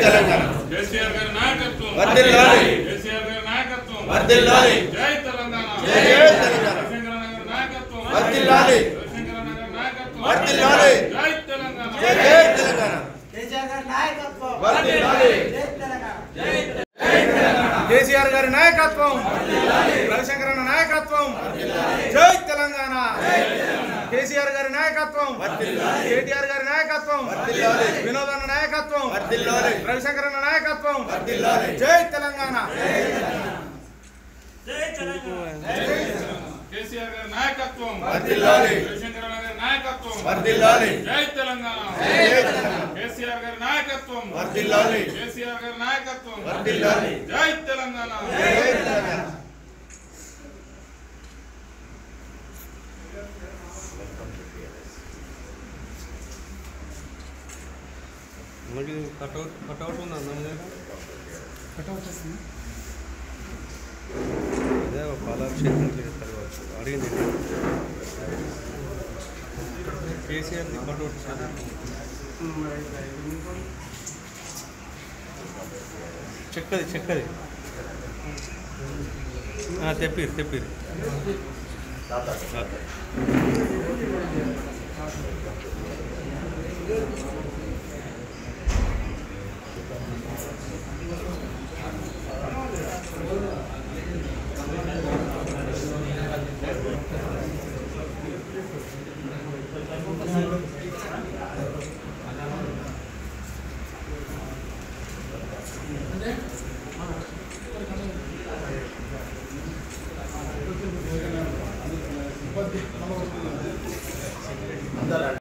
తెలంగాణ కేసీఆర్ గారి నాయకత్వం వర్ధిల్లాలి. కేసీఆర్ గారి నాయకత్వం వర్ధిల్లాలి. జై తెలంగాణ జై తెలంగాణ. రవిశంకర నగర్ నాయకత్వం వర్ధిల్లాలి. రవిశంకర నగర్ నాయకత్వం వర్ధిల్లాలి. జై తెలంగాణ జై జై తెలంగాణ కేసీఆర్ గారి నాయకత్వం వర్ధిల్లాలి. జై తెలంగాణ కేసీఆర్ గారి నాయకత్వం రవిశంకరన్న నాయకత్వం జై తెలంగాణ కేసీఆర్ గారి నాయకత్వం కేటీఆర్ గారి నాయకత్వం వినోదన్న నాయకత్వం వర్ధిల్లాలి. రవిశంకరన్న నాయకత్వం వర్ధిల్లాలి. జై తెలంగాణ కేసీఆర్ గారి నాయకత్వం వర్ధిల్లాలి. రవిశంకర నగర్ నాయకత్వం వర్ధిల్లాలి. జై తెలంగాణ జై తెలంగాణ. కేసీఆర్ గారి నాయకత్వం వర్ధిల్లాలి. కేసీఆర్ గారి నాయకత్వం వర్ధిల్లాలి. జై తెలంగాణ జై తెలంగాణ మనకి కట్అవుట్ కట్అవుట్ ఉందా మన దగ్గర అదే పాలాభిషేకం చేస్తారు కావచ్చు అడిగింది కేసీఆర్ కట్అవుట్ చెక్కది చెక్కది ఆ, తెప్పిరు తెప్పిరు ఆ.